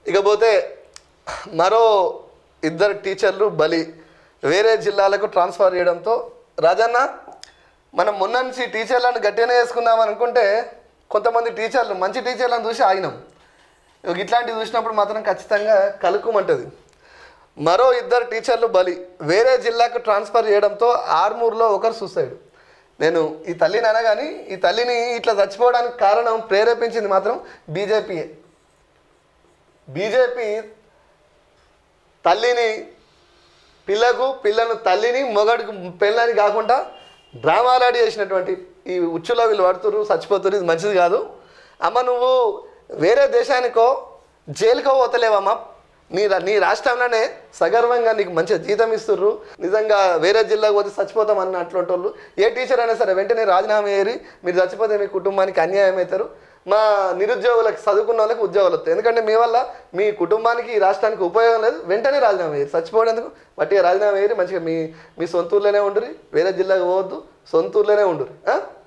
ఇకపోతే మరో ఇద్దరు టీచర్లు బలి వేరే జిల్లాలకు ట్రాన్స్ఫర్ చేయడంతో రాజన్న మనం మొన్న నుంచి టీచర్లను గట్టిగానే వేసుకుందాం అనుకుంటే కొంతమంది టీచర్లు మంచి టీచర్లను చూసి ఆగినాం ఇక ఇట్లాంటివి చూసినప్పుడు మాత్రం ఖచ్చితంగా కలుకుమంటుంది మరో ఇద్దరు టీచర్లు బలి వేరే జిల్లాకు ట్రాన్స్ఫర్ చేయడంతో ఆర్మూర్లో ఒకరు సూసైడ్ నేను ఈ తల్లిని అనగాని ఈ తల్లిని ఇట్లా చచ్చిపోవడానికి కారణం ప్రేరేపించింది మాత్రం బీజేపీయే బీజేపీ తల్లిని పిల్లకు పిల్లను తల్లిని మొగడికి పిల్లని కాకుండా డ్రామాలు ఆడి చేసినటువంటి ఈ ఉచ్చులో వీళ్ళు పడుతున్నారు చచ్చిపోతున్నారు ఇది మంచిది కాదు అమ్మ నువ్వు వేరే దేశానికో జైలుకో పోతలేవమ్మా నీ రా- నీ రాష్ట్రంలోనే సగర్వంగా నీకు మంచిగా జీతం ఇస్తుర్రు నిజంగా వేరే జిల్లాకు పోతే చచ్చిపోతాం అన్నటువంటి వాళ్ళు ఏ టీచర్ అయినా సరే వెంటనే రాజీనామా చేయరి మీరు చచ్చిపోతే మీ కుటుంబానికి అన్యాయం అవుతారు మా నిరుద్యోగులకు చదువుకున్న వాళ్ళకి ఉద్యోగాలు వస్తాయి ఎందుకంటే మీ వల్ల మీ కుటుంబానికి ఈ రాష్ట్రానికి ఉపయోగం లేదు వెంటనే రాజీనామా వేయరు చచ్చిపోవడానికి వట్టిగా రాజీనామా వేయరు మంచిగా మీ మీ సొంత ఊర్లోనే ఉండురి వేరే జిల్లాకు పోవద్దు సొంత ఊర్లోనే ఉండురి ఆ?